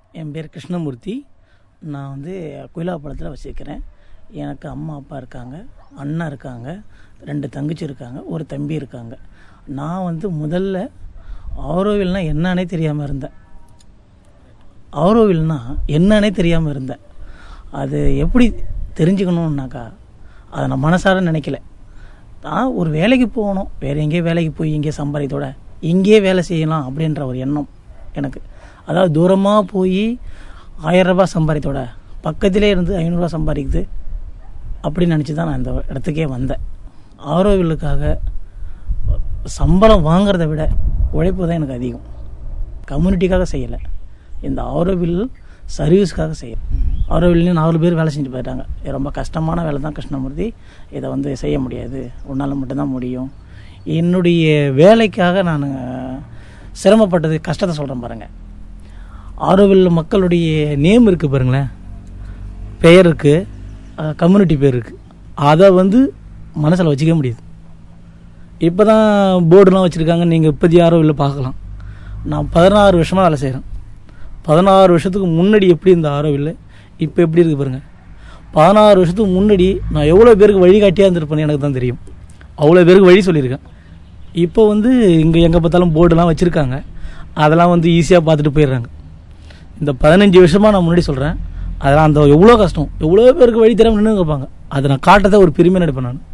என் பேர் கிருஷ்ணமூர்த்தி நான் வந்து குயிலாப்பாளத்தில் வசிக்கிறேன் எனக்கு அம்மா அப்பா இருக்காங்க அண்ணன் இருக்காங்க ரெண்டு தங்கச்சி இருக்காங்க ஒரு தம்பி இருக்காங்க நான் வந்து முதல்ல ஆரோவில்னா என்னன்னே தெரியாமல் இருந்தேன் ஆரோவில்னா என்னன்னே தெரியாமல் இருந்தேன் அது எப்படி தெரிஞ்சுக்கணுன்னாக்கா அதை நான் மனசார நினைக்கல நான் ஒரு வேலைக்கு போகணும் வேறு எங்கேயோ வேலைக்கு போய் இங்கே சம்பாதித்தோட இங்கேயே வேலை செய்யலாம் அப்படின்ற ஒரு எண்ணம் எனக்கு அதாவது தூரமாக போய் ஆயிரம் ரூபாய் சம்பாதித்தோட பக்கத்திலே இருந்து ஐநூறுரூவா சம்பாதிக்குது அப்படின்னு நினச்சி தான் நான் இந்த இடத்துக்கே வந்தேன் ஆரோவிலுக்காக சம்பளம் வாங்குறத விட உழைப்பு தான் எனக்கு அதிகம் கம்யூனிட்டிக்காக செய்யலை இந்த ஆரோவில் சர்வீஸ்க்காக செய்யலை ஆரோவில்லையும் நாலு பேர் வேலை செஞ்சு போயிட்டாங்க இது ரொம்ப கஷ்டமான வேலை தான் கிருஷ்ணமூர்த்தி இதை வந்து செய்ய முடியாது உன்னால் மட்டும்தான் முடியும் என்னுடைய வேலைக்காக நான் சிரமப்பட்டது கஷ்டத்தை சொல்கிறேன் பாருங்கள் ஆரோவில் மக்களுடைய நேம் இருக்குது பாருங்களேன் பெயர் இருக்குது கம்யூனிட்டி பேர் இருக்குது அதை வந்து மனசில் வச்சுக்க முடியுது இப்போ தான் போர்டுலாம் வச்சுருக்காங்க நீங்கள் இப்போதைய ஆரோவில் பார்க்கலாம் நான் பதினாறு வருஷமாக வேலை செய்கிறேன் பதினாறு வருஷத்துக்கு முன்னாடி எப்படி இந்த ஆரோவில் இப்போ எப்படி இருக்குது பாருங்கள் பதினாறு வருஷத்துக்கு முன்னாடி நான் எவ்வளோ பேருக்கு வழிகாட்டியாக இருந்திருப்பேன்னு எனக்கு தான் தெரியும் அவ்வளோ பேருக்கு வழி சொல்லியிருக்கேன் இப்போ வந்து இங்கே எங்கே பார்த்தாலும் போர்டுலாம் வச்சுருக்காங்க அதெல்லாம் வந்து ஈஸியாக பார்த்துட்டு போயிடுறாங்க இந்த பதினஞ்சு வருஷமாக நான் முன்னாடி சொல்கிறேன் அதெல்லாம் அந்த எவ்வளோ கஷ்டம் எவ்வளோ பேருக்கு வழி தராமல் நின்று இருப்பாங்க அதை நான் காட்டதை ஒரு பெருமை நடிப்பேன் நான்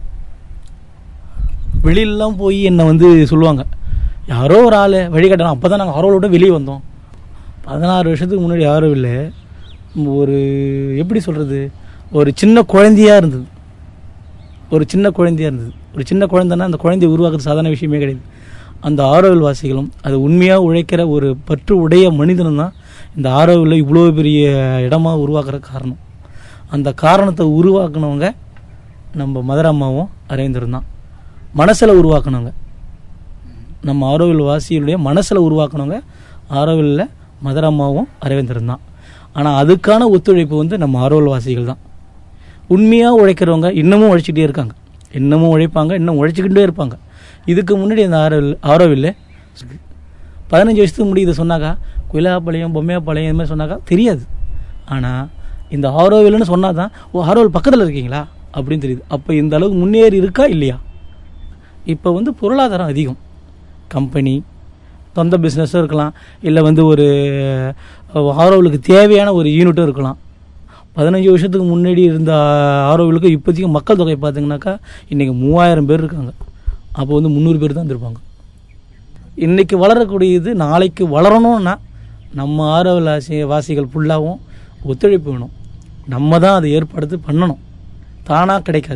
வெளியிலலாம் போய் என்னை வந்து சொல்லுவாங்க யாரோ ஒரு ஆள் வழிகாட்டணும் அப்போ தான் நாங்கள் ஆரோலோட வெளியே வந்தோம் பதினாறு வருஷத்துக்கு முன்னாடி யாரும் இல்லை ஒரு எப்படி சொல்கிறது ஒரு சின்ன குழந்தையாக இருந்தது ஒரு சின்ன குழந்தையாக இருந்தது ஒரு சின்ன குழந்தைன்னா அந்த குழந்தைய உருவாக்குறது சாதாரண விஷயமே கிடையாது அந்த ஆரோவில் வாசிகளும் அது உண்மையாக உழைக்கிற ஒரு பற்று உடைய மனிதனும் தான் இந்த ஆரோவில் இவ்வளோ பெரிய இடமா உருவாக்குற காரணம் அந்த காரணத்தை உருவாக்குனவங்க நம்ம மதுரம்மாவும் அரவிந்தரும் தான் மனசில் உருவாக்குனவங்க நம்ம ஆரோவில் வாசிகளுடைய மனசில் உருவாக்குனவங்க ஆரோவிலில் மதுரம்மாவும் அரவிந்தரும் தான் ஆனால் அதுக்கான ஒத்துழைப்பு வந்து நம்ம ஆரோவில் வாசிகள் தான் உண்மையாக உழைக்கிறவங்க இன்னமும் உழைச்சிக்கிட்டே இருக்காங்க இன்னமும் உழைப்பாங்க இன்னும் உழைச்சிக்கிட்டே இருப்பாங்க இதுக்கு முன்னாடி அந்த ஆரோவில் ஆரோவில் பதினஞ்சு வருஷத்துக்கு முன்னாடி இதை சொன்னாக்கா குயிலாப்பாளையம் பொம்மையாப்பாளையம் இது மாதிரி சொன்னாக்கா தெரியாது ஆனால் இந்த ஆரோவில்னு சொன்னால் தான் ஓ ஆரோவில் பக்கத்தில் இருக்கீங்களா அப்படின்னு தெரியுது அப்போ இந்த அளவுக்கு முன்னேறி இருக்கா இல்லையா இப்போ வந்து பொருளாதாரம் அதிகம் கம்பெனி சொந்த பிஸ்னஸும் இருக்கலாம் இல்லை வந்து ஒரு ஆரோவிலுக்கு தேவையான ஒரு யூனிட்டும் இருக்கலாம் பதினஞ்சு வருஷத்துக்கு முன்னாடி இருந்த ஆரோவிலுக்கு இப்போதைக்கு மக்கள் தொகை பார்த்தீங்கன்னாக்கா இன்றைக்கி மூவாயிரம் பேர் இருக்காங்க அப்போ வந்து முந்நூறு பேர் தான் இருந்திருப்பாங்க இன்றைக்கி வளரக்கூடியது நாளைக்கு வளரணும்னா நம்ம ஆரோவில் வாசி வாசிகள் ஃபுல்லாகவும் ஒத்துழைப்பு வேணும் நம்ம தான் அதை ஏற்படுத்தி பண்ணணும் தானாக கிடைக்காது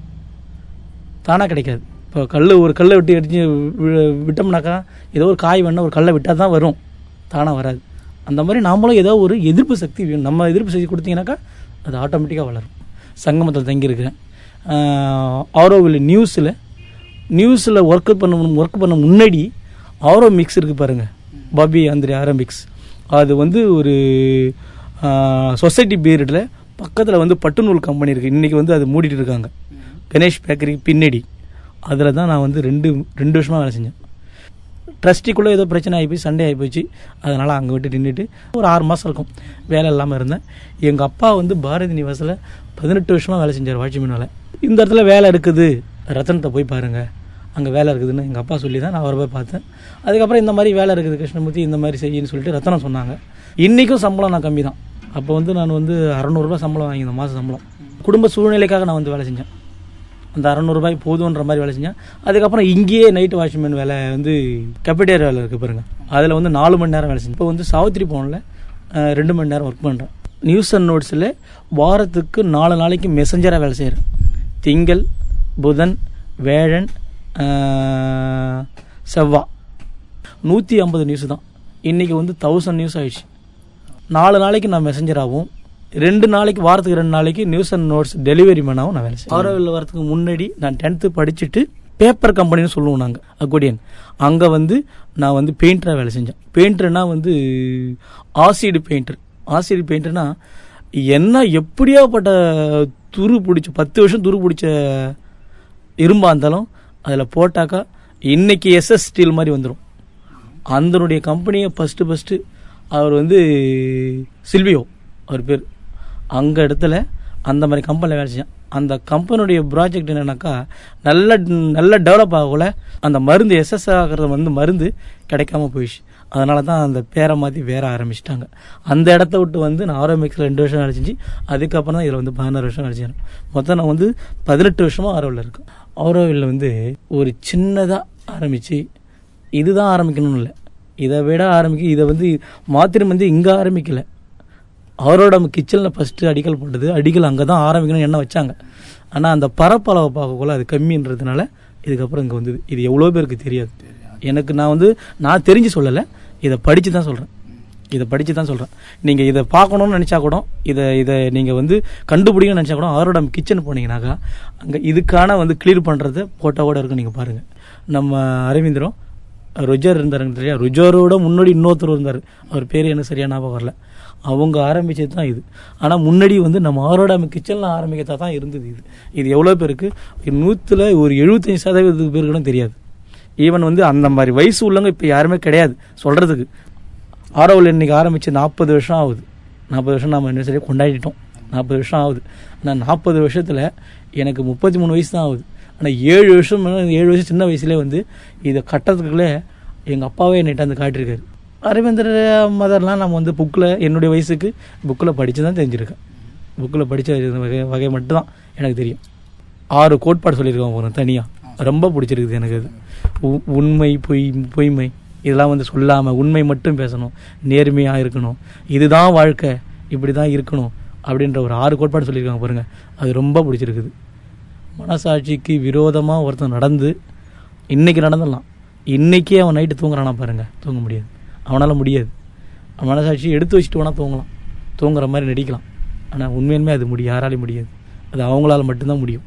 தானாக கிடைக்காது இப்போ கல் ஒரு கல்லை விட்டு எரிஞ்சு வி- விட்டோம்னாக்கா ஏதோ ஒரு காய் வேணும் ஒரு கல்லை விட்டால் தான் வரும் தானாக வராது அந்த மாதிரி நாமளும் ஏதோ ஒரு எதிர்ப்பு சக்தி வேணும் நம்ம எதிர்ப்பு சக்தி கொடுத்தீங்கன்னாக்கா அது ஆட்டோமேட்டிக்காக வளரும் சங்கமத்தில் தங்கியிருக்கிறேன் ஆரோவில் நியூஸில் நியூஸில் ஒர்க் பண்ண ஒர்க் பண்ண முன்னாடி ஆரோ மிக்ஸ் இருக்குது பாருங்கள் பாபி ஆந்திரி ஆரோ மிக்ஸ் அது வந்து ஒரு சொசைட்டி பீரியடில் பக்கத்தில் வந்து பட்டு நூல் கம்பெனி இருக்குது இன்றைக்கி வந்து அது மூடிட்டு இருக்காங்க கணேஷ் பேக்கரி பின்னாடி அதில் தான் நான் வந்து ரெண்டு ரெண்டு வருஷமாக வேலை செஞ்சேன் ட்ரஸ்டிக்குள்ளே ஏதோ பிரச்சனை ஆகிப்போச்சு சண்டே ஆகிப்போச்சு அதனால் அங்கே விட்டு நின்றுட்டு ஒரு ஆறு மாதம் இருக்கும் வேலை இல்லாமல் இருந்தேன் எங்கள் அப்பா வந்து பாரதி நிவாசில் பதினெட்டு வருஷமாக வேலை செஞ்சார் வாட்ச்மேன் வேலை இந்த இடத்துல வேலை இருக்குது ரத்தனத்தை போய் பாருங்கள் அங்கே வேலை இருக்குதுன்னு எங்கள் அப்பா சொல்லி தான் நான் அவரை போய் பார்த்தேன் அதுக்கப்புறம் இந்த மாதிரி வேலை இருக்குது கிருஷ்ணமூர்த்தி இந்த மாதிரி செய்யின்னு சொல்லிட்டு ரத்தனம் சொன்னாங்க இன்றைக்கும் சம்பளம் நான் கம்மி தான் அப்போ வந்து நான் வந்து அறநூறுபா சம்பளம் வாங்கியிருந்தேன் மாத சம்பளம் குடும்ப சூழ்நிலைக்காக நான் வந்து வேலை செஞ்சேன் அந்த அறநூறுபாய் போதுன்ற மாதிரி வேலை செஞ்சேன் அதுக்கப்புறம் இங்கேயே நைட் வாட்ச்மேன் வேலை வந்து கெப்படேர் வேலை இருக்குது பாருங்க அதில் வந்து நாலு மணி நேரம் வேலை செஞ்சேன் இப்போ வந்து சாவித்திரி பவனில் ரெண்டு மணி நேரம் ஒர்க் பண்ணுறேன் நியூஸ் அண்ட் நோட்ஸில் வாரத்துக்கு நாலு நாளைக்கு மெசஞ்சராக வேலை செய்கிறேன் திங்கள் புதன் வேழன் அஹ், செவ்வா நூற்றி ஐம்பது நியூஸ் தான் இன்றைக்கி வந்து தௌசண்ட் நியூஸ் ஆயிடுச்சு நாலு நாளைக்கு நான் மெசஞ்சராகவும் ரெண்டு நாளைக்கு வாரத்துக்கு ரெண்டு நாளைக்கு நியூஸ் அண்ட் நோட்ஸ் டெலிவரி மேனாகவும் நான் வேலை செய்வேன் ஆரோவில் வரதுக்கு முன்னாடி நான் டென்த்து படிச்சுட்டு பேப்பர் கம்பெனின்னு சொல்லுவோம் நாங்கள் அக்கோடியன் அங்கே வந்து நான் வந்து பெயிண்டராக வேலை செஞ்சேன் பெயிண்டர்னா வந்து ஆசிடு பெயிண்டர் ஆசிடு பெயிண்டர்னா என்ன எப்படியாப்பட்ட துரு பிடிச்ச பத்து வருஷம் துரு பிடிச்ச இரும்பாக இருந்தாலும் அதில் போட்டாக்கா இன்னைக்கு எஸ்எஸ் ஸ்டீல் மாதிரி வந்துடும் அதனுடைய கம்பெனியை ஃபஸ்ட்டு ஃபஸ்ட்டு அவர் வந்து சில்வியோ அவர் பேர் அங்கே இடத்துல அந்த மாதிரி கம்பெனியில் வேலை செஞ்சேன் அந்த கம்பெனியுடைய ப்ராஜெக்ட் என்னன்னாக்கா நல்ல நல்ல டெவலப் ஆகக்குள்ள அந்த மருந்து எஸ்எஸ் ஆகிறது வந்து மருந்து கிடைக்காம போயிடுச்சு அதனால தான் அந்த பேரை மாற்றி வேற ஆரம்பிச்சிட்டாங்க அந்த இடத்த விட்டு வந்து நான் ஆரோமிக்ஸில் ரெண்டு வருஷம் வேலை செஞ்சு அதுக்கப்புறம் தான் இதில் வந்து பதினாறு வருஷம் வேலை செய்யணும் மொத்தம் நான் வந்து பதினெட்டு வருஷமாக ஆரோவில் இருக்கேன் ஆரோவில் வந்து ஒரு சின்னதாக ஆரம்பித்து இதுதான் ஆரம்பிக்கணும்னு இல்லை இதை விட ஆரம்பிக்க இதை வந்து மாத்திரம் வந்து இங்கே ஆரம்பிக்கல அவரோட கிச்சனில் ஃபஸ்ட்டு அடிக்கல் போட்டது அடிக்கல் அங்கே தான் ஆரம்பிக்கணும்னு என்ன வச்சாங்க ஆனால் அந்த பரப்பளவை பார்க்கக்குள்ள அது கம்மின்றதுனால இதுக்கப்புறம் இங்கே வந்தது இது எவ்வளோ பேருக்கு தெரியாது எனக்கு நான் வந்து நான் தெரிஞ்சு சொல்லலை இதை படித்து தான் சொல்கிறேன் இதை படித்து தான் சொல்கிறேன் நீங்கள் இதை பார்க்கணும்னு நினச்சா கூட இதை இதை நீங்கள் வந்து கண்டுபிடிக்கணும்னு நினச்சா கூட அவரோட கிச்சன் போனீங்கன்னாக்கா அங்கே இதுக்கான வந்து கிளியர் பண்ணுறது ஃபோட்டோவோட இருக்கும் நீங்கள் பாருங்கள் நம்ம அரவிந்தரும் ருஜர் இருந்தாருங்க தெரியா ருஜரோட முன்னாடி இன்னொருத்தர் இருந்தார் அவர் பேர் என்ன சரியா ஞாபகம் வரல அவங்க ஆரம்பிச்சது தான் இது ஆனால் முன்னாடி வந்து நம்ம ஆரோட கிச்சனில் ஆரம்பிக்கிறதா தான் இருந்தது இது இது எவ்வளோ பேருக்கு நூற்றில் ஒரு எழுபத்தஞ்சு சதவீதத்துக்கு பேருக்கு கூட தெரியாது ஈவன் வந்து அந்த மாதிரி வயசு உள்ளவங்க இப்போ யாருமே கிடையாது சொல்கிறதுக்கு ஆரோவில் இன்னைக்கு ஆரம்பித்து நாற்பது வருஷம் ஆகுது நாற்பது வருஷம் நம்ம என்ன சரி கொண்டாடிட்டோம் நாற்பது வருஷம் ஆகுது ஆனால் நாற்பது வருஷத்தில் எனக்கு முப்பத்தி மூணு வயசு தான் ஆகுது ஆனால் ஏழு வருஷம் ஏழு வருஷம் சின்ன வயசுலேயே வந்து இதை கட்டுறதுக்குள்ளே எங்கள் அப்பாவே என்னிட்ட வந்து காட்டியிருக்காரு அரவிந்தர் மதர்லாம் நம்ம வந்து புக்கில் என்னுடைய வயசுக்கு புக்கில் படித்து தான் தெரிஞ்சிருக்கேன் புக்கில் படித்த வகை வகை மட்டும்தான் எனக்கு தெரியும் ஆறு கோட்பாடு சொல்லியிருக்காங்க போகிறேன் தனியாக ரொம்ப பிடிச்சிருக்குது எனக்கு அது உ- உண்மை பொய் பொய்மை இதெல்லாம் வந்து சொல்லாமல் உண்மை மட்டும் பேசணும் நேர்மையாக இருக்கணும் இதுதான் வாழ்க்கை இப்படி தான் இருக்கணும் அப்படின்ற ஒரு ஆறு கோட்பாடு சொல்லியிருக்காங்க பாருங்கள் அது ரொம்ப பிடிச்சிருக்குது மனசாட்சிக்கு விரோதமாக ஒருத்தன் நடந்து இன்னைக்கு நடந்துடலாம் இன்னைக்கே அவன் நைட்டு தூங்குறானா பாருங்க தூங்க முடியாது அவனால் முடியாது அவன் மனசாட்சி எடுத்து வச்சுட்டு வேணால் தூங்கலாம் தூங்குற மாதிரி நடிக்கலாம் ஆனால் உண்மையுமே அது முடியும் யாராலையும் முடியாது அது அவங்களால மட்டும்தான் முடியும்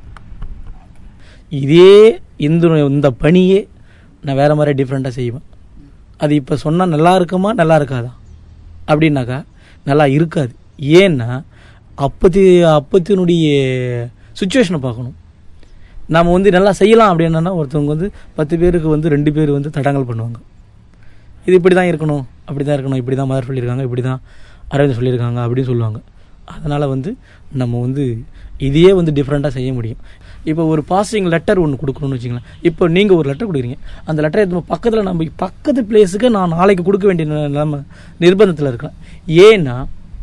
இதே இந்த இந்த பணியே நான் வேற மாதிரி டிஃப்ரெண்ட்டாக செய்வேன் அது இப்போ சொன்னால் நல்லா இருக்குமா நல்லா இருக்காதா அப்படின்னாக்கா நல்லா இருக்காது ஏன்னா அப்பத்தி அப்பத்தினுடைய சுச்சுவேஷனை பார்க்கணும் நாம் வந்து நல்லா செய்யலாம் அப்படின்னா ஒருத்தவங்க வந்து பத்து பேருக்கு வந்து ரெண்டு பேர் வந்து தடங்கல் பண்ணுவாங்க இது இப்படி தான் இருக்கணும் அப்படி தான் இருக்கணும் இப்படி தான் மதர் சொல்லியிருக்காங்க இப்படி தான் அரவிந்த் சொல்லியிருக்காங்க அப்படின்னு சொல்லுவாங்க அதனால் வந்து நம்ம வந்து இதையே வந்து டிஃப்ரெண்ட்டாக செய்ய முடியும் இப்போ ஒரு பாசிங் லெட்டர் ஒன்று கொடுக்கணும்னு வச்சுங்களேன் இப்போ நீங்கள் ஒரு லெட்டர் கொடுக்குறீங்க அந்த லெட்டரை நம்ம பக்கத்தில் நம்ம பக்கத்து பிளேஸுக்கு நான் நாளைக்கு கொடுக்க வேண்டிய நிலைமை நிர்பந்தத்தில் இருக்கேன் ஏன்னா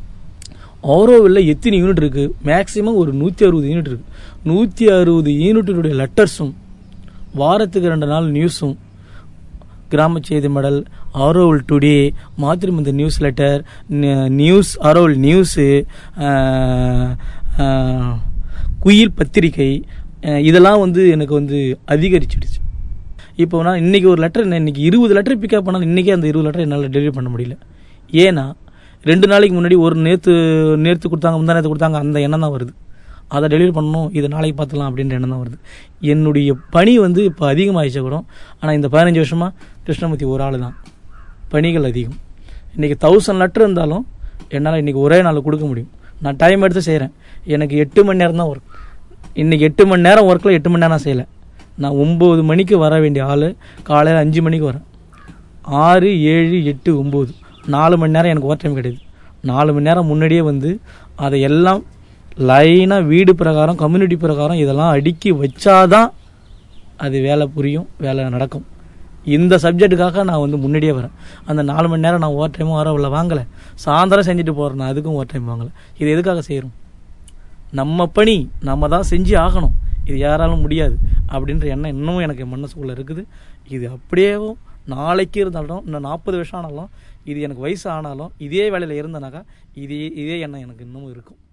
ஆரோவில் எத்தனை யூனிட் இருக்குது மேக்ஸிமம் ஒரு நூற்றி அறுபது யூனிட் இருக்குது நூற்றி அறுபது யூனிட்டினுடைய லெட்டர்ஸும் வாரத்துக்கு ரெண்டு நாள் நியூஸும் கிராம செய்தி மடல் ஆரோவில் டுடே மாத்திருமந்த news letter news Auroville news Kuyil பத்திரிகை அஹ், இதெல்லாம் வந்து எனக்கு வந்து அதிகரிச்சிடுச்சு இப்போ நான் இன்னைக்கு ஒரு லெட்டர் இன்னைக்கு இருபது லெட்டர் பிக்கப் பண்ணாலும் இன்றைக்கே அந்த இருபது லெட்டர் என்னால் டெலிவரி பண்ண முடியல ஏன்னா ரெண்டு நாளைக்கு முன்னாடி ஒரு நேற்று நேற்று கொடுத்தாங்க முந்தா நேற்று கொடுத்தாங்க அந்த எண்ணம் தான் வருது அதை டெலிவரி பண்ணணும் இதை நாளைக்கு பார்த்துக்கலாம் அப்படின்ற எண்ணம் தான் வருது என்னுடைய பணி வந்து இப்போ அதிகமாகிடுச்ச கூட ஆனால் இந்த பதினஞ்சு வருஷமாக கிருஷ்ணமூர்த்தி ஒரு ஆள் தான் பணிகள் அதிகம் இன்றைக்கி தௌசண்ட் லெட்டர் இருந்தாலும் என்னால் இன்றைக்கி ஒரே நாள் கொடுக்க முடியும் நான் டைம் எடுத்து செய்கிறேன் எனக்கு எட்டு மணி நேரம் தான் ஒர்க் இன்றைக்கி எட்டு மணி நேரம் ஒர்க்கில் எட்டு மணி நேரம் நான் செய்யலை நான் ஒம்பது மணிக்கு வர வேண்டிய ஆள் காலையில் அஞ்சு மணிக்கு வரேன் ஆறு ஏழு எட்டு ஒம்பது நாலு மணி நேரம் எனக்கு ஓவர் டைம் கிடையாது நாலு மணி நேரம் முன்னாடியே வந்து அதை எல்லாம் லைனாக வீடு பிரகாரம் கம்யூனிட்டி பிரகாரம் இதெல்லாம் அடுக்கி வச்சாதான் அது வேலை புரியும் வேலை நடக்கும் இந்த சப்ஜெக்ட்டுக்காக நான் வந்து முன்னாடியே வரேன் அந்த நாலு மணி நேரம் நான் ஓவர் டைமும் வரவில்ல வாங்கலை சாயந்தரம் செஞ்சுட்டு போகிறேன் நான் அதுக்கும் ஓவர் டைம் வாங்கலை இது எதுக்காக செய்கிறோம் நம்ம பணி நம்ம தான் செஞ்சு ஆகணும் இது யாராலும் முடியாது அப்படின்ற எண்ணம் இன்னமும் எனக்கு என் மனசுக்குள்ளே இருக்குது இது அப்படியேவும் நாளைக்கு இருந்தாலும் இன்னும் நாற்பது வருஷம் ஆனாலும் இது எனக்கு வயசு ஆனாலும் இதே வேலையில் இருந்தனாக்கா இதே இதே எண்ணம் எனக்கு இன்னமும் இருக்கும்